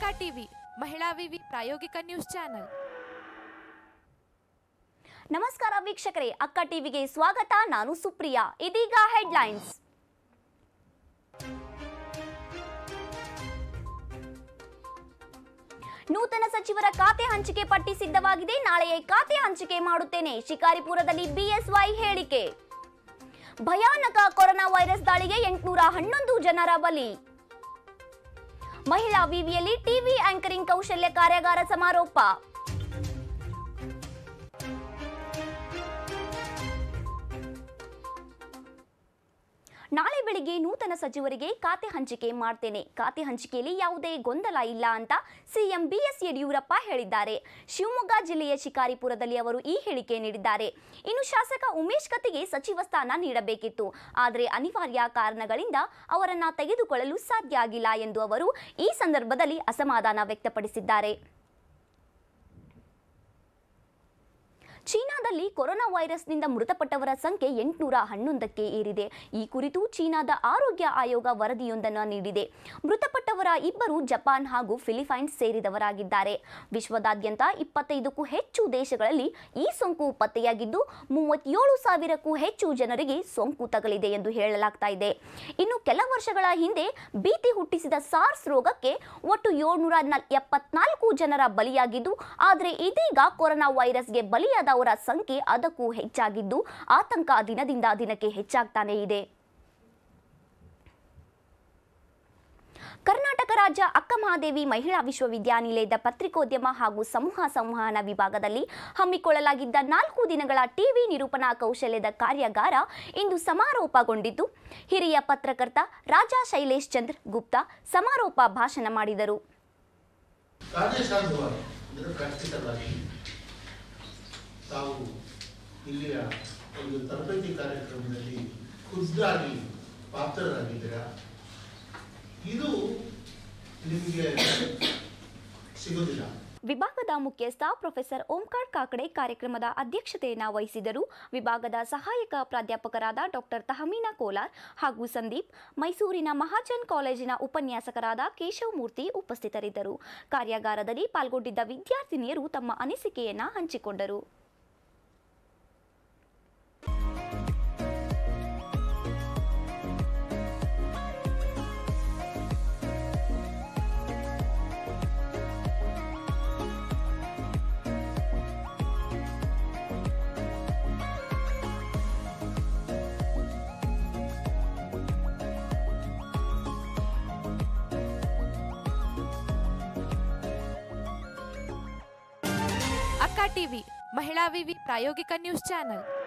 ಅಕ್ಕ ಟಿವಿ ಮಹಿಳಾ ವಿವಿ ಪ್ರಾಯೋಗಿಕ ನ್ಯೂಸ್ ಚಾನೆಲ್ ನಮಸ್ಕಾರ ವೀಕ್ಷಕರೇ ಅಕ್ಕ ಟಿವಿಗೆ ಸ್ವಾಗತ ನಾನು ಸುಪ್ರಿಯಾ ಇದೀಗ ಹೆಡ್ಲೈನ್ಸ್ ನೂತನ ಸಚಿವರ ಖಾತೆ ಹಂಚಿಕೆ ಪಟ್ಟಿ ಸಿದ್ಧವಾಗಿದೆ ನಾಳೆಯೇ ಖಾತೆ ಹಂಚಿಕೆ ಮಾಡುತ್ತೇನೆ ಶಿಕಾರಿಪುರದಲ್ಲಿ ಬಿಎಸ್ವೈ ಹೇಳಿಕೆ ಭಯಾನಕ ಕೊರೋನಾ ವೈರಸ್ ದಾಳಿಗೆ ಎಂಟುನೂರ ಹನ್ನೊಂದು ಜನರ ಬಲಿ ಮಹಿಳಾ ವಿವಿಯಲ್ಲಿ ಟಿವಿ ಆಂಕರಿಂಗ್ ಕೌಶಲ್ಯ ಕಾರ್ಯಾಗಾರ ಸಮಾರೋಪ ನಾಳೆ ಬೆಳಿಗ್ಗೆ ನೂತನ ಸಚಿವರಿಗೆ ಖಾತೆ ಹಂಚಿಕೆ ಮಾಡ್ತೇನೆ ಖಾತೆ ಹಂಚಿಕೆಯಲ್ಲಿ ಯಾವುದೇ ಗೊಂದಲ ಇಲ್ಲ ಅಂತ ಸಿಎಂ ಬಿಎಸ್ ಯಡಿಯೂರಪ್ಪ ಹೇಳಿದ್ದಾರೆ ಶಿವಮೊಗ್ಗ ಜಿಲ್ಲೆಯ ಶಿಕಾರಿಪುರದಲ್ಲಿ ಅವರು ಈ ಹೇಳಿಕೆ ನೀಡಿದ್ದಾರೆ ಇನ್ನು ಶಾಸಕ ಉಮೇಶ್ ಕತ್ತಿಗೆ ಸಚಿವ ಸ್ಥಾನ ನೀಡಬೇಕಿತ್ತು ಆದರೆ ಅನಿವಾರ್ಯ ಕಾರಣಗಳಿಂದ ಅವರನ್ನ ತೆಗೆದುಕೊಳ್ಳಲು ಸಾಧ್ಯ ಆಗಿಲ್ಲ ಎಂದು ಅವರು ಈ ಸಂದರ್ಭದಲ್ಲಿ ಅಸಮಾಧಾನ ವ್ಯಕ್ತಪಡಿಸಿದ್ದಾರೆ ಚೀನಾದಲ್ಲಿ ಕೊರೋನಾ ವೈರಸ್ನಿಂದ ಮೃತಪಟ್ಟವರ ಸಂಖ್ಯೆ ಎಂಟುನೂರ ಹನ್ನೊಂದಕ್ಕೆ ಏರಿದೆ ಈ ಕುರಿತು ಚೀನಾದ ಆರೋಗ್ಯ ಆಯೋಗ ವರದಿಯೊಂದನ್ನು ನೀಡಿದೆ ಮೃತಪಟ್ಟವರ ಇಬ್ಬರು ಜಪಾನ್ ಹಾಗೂ ಫಿಲಿಪೈನ್ಸ್ ಸೇರಿದವರಾಗಿದ್ದಾರೆ ವಿಶ್ವದಾದ್ಯಂತ ಇಪ್ಪತ್ತೈದಕ್ಕೂ ಹೆಚ್ಚು ದೇಶಗಳಲ್ಲಿ ಈ ಸೋಂಕು ಪತ್ತೆಯಾಗಿದ್ದು ಮೂವತ್ತೇಳು ಸಾವಿರಕ್ಕೂ ಹೆಚ್ಚು ಜನರಿಗೆ ಸೋಂಕು ತಗಲಿದೆ ಎಂದು ಹೇಳಲಾಗ್ತಾ ಇದೆ ಇನ್ನು ಕೆಲ ವರ್ಷಗಳ ಹಿಂದೆ ಭೀತಿ ಹುಟ್ಟಿಸಿದ ಸಾರ್ಸ್ ರೋಗಕ್ಕೆ ಒಟ್ಟು ಏಳ್ನೂರ ನಲ್ ಎಪ್ಪತ್ನಾಲ್ಕು ಜನರ ಬಲಿಯಾಗಿದ್ದು ಆದರೆ ಇದೀಗ ಕೊರೋನಾ ವೈರಸ್ಗೆ ಬಲಿಯಾದವರ ಸಂಖ್ಯೆ ಅದಕ್ಕೂ ಹೆಚ್ಚಾಗಿದ್ದು ಆತಂಕ ದಿನದಿಂದ ದಿನಕ್ಕೆ ಹೆಚ್ಚಾಗ್ತಾನೇ ಇದೆ ಕರ್ನಾಟಕ ರಾಜ್ಯ ಅಕ್ಕಮಹಾದೇವಿ ಮಹಿಳಾ ವಿಶ್ವವಿದ್ಯಾನಿಲಯದ ಪತ್ರಿಕೋದ್ಯಮ ಹಾಗೂ ಸಮೂಹ ಸಂವಹನ ವಿಭಾಗದಲ್ಲಿ ಹಮ್ಮಿಕೊಳ್ಳಲಾಗಿದ್ದ ನಾಲ್ಕು ದಿನಗಳ ಟಿವಿ ನಿರೂಪಣಾ ಕೌಶಲ್ಯದ ಕಾರ್ಯಾಗಾರ ಇಂದು ಸಮಾರೋಪಗೊಂಡಿದ್ದು ಹಿರಿಯ ಪತ್ರಕರ್ತ ರಾಜಾ ಶೈಲೇಶ್ ಚಂದ್ರ ಗುಪ್ತಾ ಸಮಾರೋಪ ಭಾಷಣ ಮಾಡಿದರು ಕಾರ್ಯಸಾಧ್ಯವಾಗಿ ಅಂದರೆ ಪ್ರಾಕ್ಟಿಕಲ್ ಆಗಿ ತಾವು ಇಲ್ಲಿಯ ಒಂದು ತರಬೇತಿ ಕಾರ್ಯಕ್ರಮದಲ್ಲಿ ಖುದ್ದಾಗಿ ಪಾತ್ರರಾಗಿದ್ದೀರಾ ಇದು ನಿಮಗೆ ಸಿಗೋದಿಲ್ಲ ವಿಭಾಗದ ಮುಖ್ಯಸ್ಥ ಪ್ರೊಫೆಸರ್ ಓಂಕಾರ್ ಕಾಕಡೆ ಕಾರ್ಯಕ್ರಮದ ಅಧ್ಯಕ್ಷತೆಯನ್ನು ವಹಿಸಿದರು ವಿಭಾಗದ ಸಹಾಯಕ ಪ್ರಾಧ್ಯಾಪಕರಾದ ಡಾಕ್ಟರ್ ತಹಮೀನಾ ಕೋಲಾರ್ ಹಾಗೂ ಸಂದೀಪ್ ಮೈಸೂರಿನ ಮಹಾಜನ್ ಕಾಲೇಜಿನ ಉಪನ್ಯಾಸಕರಾದ ಕೇಶವ್ ಮೂರ್ತಿ ಉಪಸ್ಥಿತರಿದ್ದರು ಕಾರ್ಯಾಗಾರದಲ್ಲಿ ಪಾಲ್ಗೊಂಡಿದ್ದ ವಿದ್ಯಾರ್ಥಿನಿಯರು ತಮ್ಮ ಅನಿಸಿಕೆಯನ್ನ ಹಂಚಿಕೊಂಡರು ಅಕ್ಕ ಟಿವಿ ಮಹಿಳಾ ವಿವಿ ಪ್ರಾಯೋಗಿಕ ನ್ಯೂಸ್ ಚಾನೆಲ್